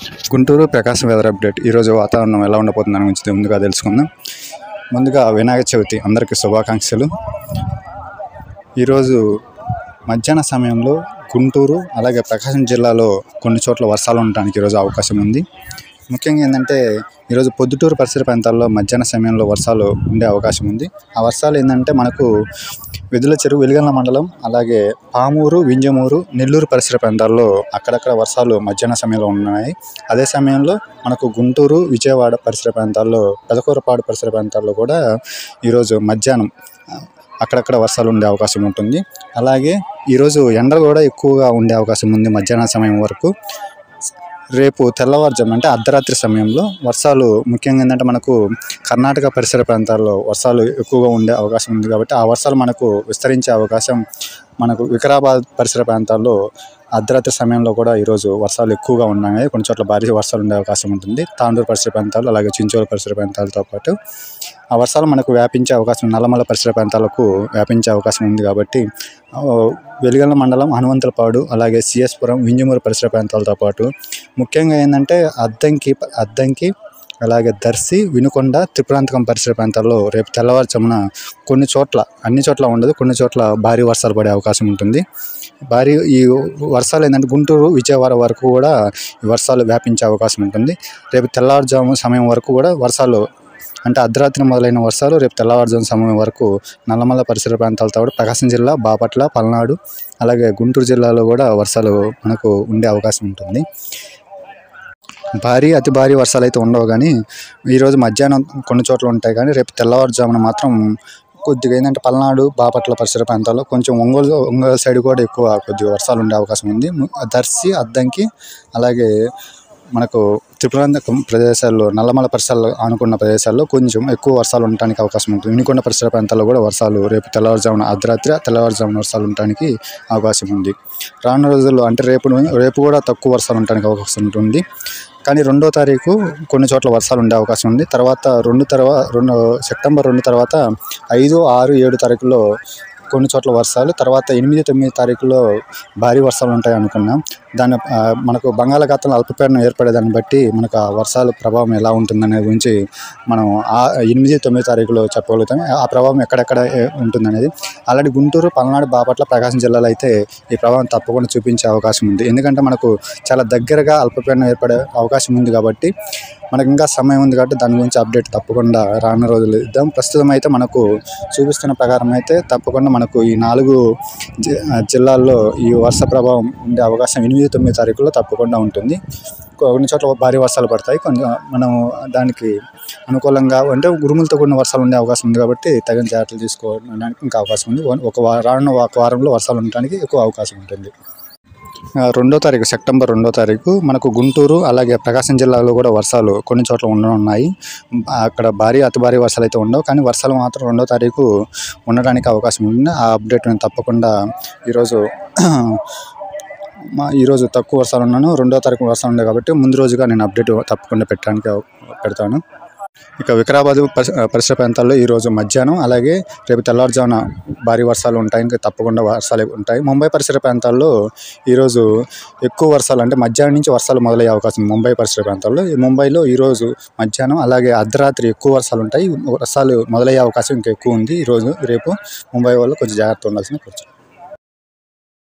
గుంటూరు ప్రకాశం weather update ఈరోజు వాతావరణం ఎలా ఉండబోతుందని గురించి ముందుగా తెలుసుకుందాం ముందుగా వినాయక చవితి అందరికీ శుభాకాంక్షలు ఈరోజు మధ్యాహ్న సమయంలో గుంటూరు అలాగే ప్రకాశం జిల్లాలో కొన్ని చోట్ల వర్షాలు ఉండడానికి ఈరోజు అవకాశం ఉంది ముఖ్యంగా ఏంటంటే ఈరోజు పొద్దుటూరు పరిసర ప్రాంతాల్లో మధ్యాహ్న సమయంలో వర్షాలు ఉండే అవకాశం ఉంది ఆ వర్షాలు ఏంటంటే మనకు వెదుల చెరువు వెలిగల్ల మండలం అలాగే పామూరు వింజమూరు నెల్లూరు పరిసర ప్రాంతాల్లో అక్కడక్కడ వర్షాలు మధ్యాహ్న సమయంలో ఉన్నాయి అదే సమయంలో మనకు గుంటూరు విజయవాడ పరిసర ప్రాంతాల్లో పెదకూరపాడు పరిసర ప్రాంతాల్లో కూడా ఈరోజు మధ్యాహ్నం అక్కడక్కడ వర్షాలు ఉండే అవకాశం ఉంటుంది అలాగే ఈరోజు ఎండలు కూడా ఎక్కువగా ఉండే అవకాశం ఉంది మధ్యాహ్న సమయం వరకు రేపు తెల్లవారుజాము అంటే అర్ధరాత్రి సమయంలో వర్షాలు ముఖ్యంగా ఏంటంటే మనకు కర్ణాటక పరిసర ప్రాంతాల్లో వర్షాలు ఎక్కువగా ఉండే అవకాశం ఉంది కాబట్టి ఆ వర్షాలు మనకు విస్తరించే అవకాశం మనకు వికారాబాద్ పరిసర ప్రాంతాల్లో అర్ధరాత్రి సమయంలో కూడా ఈరోజు వర్షాలు ఎక్కువగా ఉన్నాయి కొన్ని చోట్ల భారీ వర్షాలు ఉండే అవకాశం ఉంటుంది తాండూరు పరిసర ప్రాంతాలు అలాగే చించోలు పరిసర ప్రాంతాలతో పాటు ఆ వర్షాలు మనకు వ్యాపించే అవకాశం నల్లమల పరిసర ప్రాంతాలకు వ్యాపించే అవకాశం ఉంది కాబట్టి ఆ, వెలిగల్ల మండలం హనుమంతులపాడు అలాగే సిఎస్పురం వింజమూరు పరిసర ప్రాంతాలతో పాటు ముఖ్యంగా ఏంటంటే అద్దంకి అద్దంకి అలాగే దర్శి వినుకొండ త్రిపురాంతకం పరిసర ప్రాంతాల్లో రేపు తెల్లవారుజామున కొన్ని చోట్ల అన్ని చోట్ల ఉండదు కొన్ని చోట్ల భారీ వర్షాలు పడే అవకాశం ఉంటుంది భారీ ఈ వర్షాలు ఏంటంటే గుంటూరు విజయవాడ వరకు కూడా ఈ వర్షాలు వ్యాపించే అవకాశం ఉంటుంది రేపు తెల్లవారుజాము సమయం వరకు కూడా వర్షాలు అంటే అర్ధరాత్రి మొదలైన వర్షాలు రేపు తెల్లవారుజాము సమయం వరకు నల్లమల్ల పరిసర ప్రాంతాలతో కూడా ప్రకాశం జిల్లా బాపట్ల పల్నాడు అలాగే గుంటూరు జిల్లాలో కూడా వర్షాలు మనకు ఉండే అవకాశం ఉంటుంది భారీ అతి భారీ వర్షాలు అయితే ఉండవు కానీ ఈరోజు మధ్యాహ్నం కొన్ని చోట్ల ఉంటాయి కానీ రేపు తెల్లవారుజామున మాత్రం కొద్దిగా ఏంటంటే పల్నాడు బాపట్ల పరిసర ప్రాంతాల్లో కొంచెం ఒంగోలు ఒంగోలు సైడ్ కూడా ఎక్కువ కొద్దిగా వర్షాలు ఉండే అవకాశం ఉంది ము- దర్శి అద్దంకి అలాగే మనకు త్రిపురాంతకం ప్రదేశాల్లో నల్లమల పరిసరాలు ఆనుకున్న ప్రదేశాల్లో కొంచెం ఎక్కువ వర్షాలు ఉండడానికి అవకాశం ఉంటుంది వినుకొండ పరిసర ప్రాంతాల్లో కూడా వర్షాలు రేపు తెల్లవారుజామున అర్ధరాత్రి తెల్లవారుజామున వర్షాలు ఉండడానికి అవకాశం ఉంది రానున్న రోజుల్లో అంటే రేపు ను- రేపు కూడా తక్కువ వర్షాలు ఉండడానికి అవకాశం ఉంటుంది కానీ రెండో తారీఖు కొన్ని చోట్ల వర్షాలు ఉండే అవకాశం ఉంది తర్వాత రెండు తర్వాత రెండు సెప్టెంబర్ రెండు తర్వాత ఐదు ఆరు ఏడు తారీఖుల్లో కొన్ని చోట్ల వర్షాలు తర్వాత ఎనిమిది తొమ్మిది తారీఖులో భారీ వర్షాలు ఉంటాయి అనుకున్నాం దాని ఆ, మనకు బంగాళాఖాతంలో అల్పపీడనం ఏర్పడేదాన్ని బట్టి మనకు ఆ వర్షాల ప్రభావం ఎలా ఉంటుందనే గురించి మనం ఆ ఎనిమిది తొమ్మిది తారీఖులో చెప్పగలుగుతాం ఆ ప్రభావం ఎక్కడెక్కడ ఏ- ఉంటుందనేది ఆల్రెడీ గుంటూరు పల్నాడు బాపట్ల ప్రకాశం జిల్లాలో అయితే ఈ ప్రభావం తప్పకుండా చూపించే అవకాశం ఉంది ఎందుకంటే మనకు చాలా దగ్గరగా అల్పపీడనం ఏర్పడే అవకాశం ఉంది కాబట్టి మనకు ఇంకా సమయం ఉంది కాబట్టి దాని గురించి అప్డేట్ తప్పకుండా రానున్న రోజులు ఇద్దాం ప్రస్తుతం అయితే మనకు చూపిస్తున్న ప్రకారం అయితే తప్పకుండా మనకు ఈ నాలుగు జి- ఆ, జిల్లాల్లో ఈ వర్ష ప్రభావం ఉండే అవకాశం ఎనిమిది తొమ్మిది తారీఖులో తప్పకుండా ఉంటుంది కొన్ని చోట్ల భారీ వర్షాలు పడతాయి కొంచెం మనం దానికి అనుకూలంగా అంటే ఉరుములతో కూడిన వర్షాలు ఉండే అవకాశం ఉంది కాబట్టి తగిన జాగ్రత్తలు తీసుకోవడానికి ఇంకా అవకాశం ఉంది ఒక వా- రానున్న ఒక వారంలో వర్షాలు ఉండడానికి ఎక్కువ అవకాశం ఉంటుంది ఆ, రెండో తారీఖు సెప్టెంబర్ రెండో తారీఖు మనకు గుంటూరు అలాగే ప్రకాశం జిల్లాలో కూడా వర్షాలు కొన్ని చోట్ల ఉండనున్నాయి అక్కడ భారీ అతి భారీ వర్షాలు అయితే ఉండవు కానీ వర్షాలు మాత్రం రెండో తారీఖు ఉండడానికి అవకాశం ఉంది ఆ అప్డేట్ నేను తప్పకుండా ఈరోజు మా ఈరోజు తక్కువ వర్షాలు ఉన్నాను రెండో తారీఖు వర్షాలు ఉండే కాబట్టి ముందు రోజుగా నేను అప్డేట్ తప్పకుండా పెట్టడానికి అవ- పెడతాను ఇక వికారాబాద్ పరిస పరిసర ప్రాంతాల్లో ఈరోజు మధ్యాహ్నం అలాగే రేపు తెల్లవారుజామున భారీ వర్షాలు ఉంటాయి ఇంకా తప్పకుండా వర్షాలు ఉంటాయి ముంబై పరిసర ప్రాంతాల్లో ఈరోజు ఎక్కువ వర్షాలు అంటే మధ్యాహ్నం నుంచి వర్షాలు మొదలయ్యే అవకాశం ఉంది ముంబై పరిసర ప్రాంతాల్లో ఈ ముంబైలో ఈరోజు మధ్యాహ్నం అలాగే అర్ధరాత్రి ఎక్కువ వర్షాలు ఉంటాయి వర్షాలు మొదలయ్యే అవకాశం ఇంకా ఎక్కువ ఉంది ఈరోజు రేపు ముంబై వాళ్ళు కొంచెం జాగ్రత్త ఉండాల్సిన కూర్చో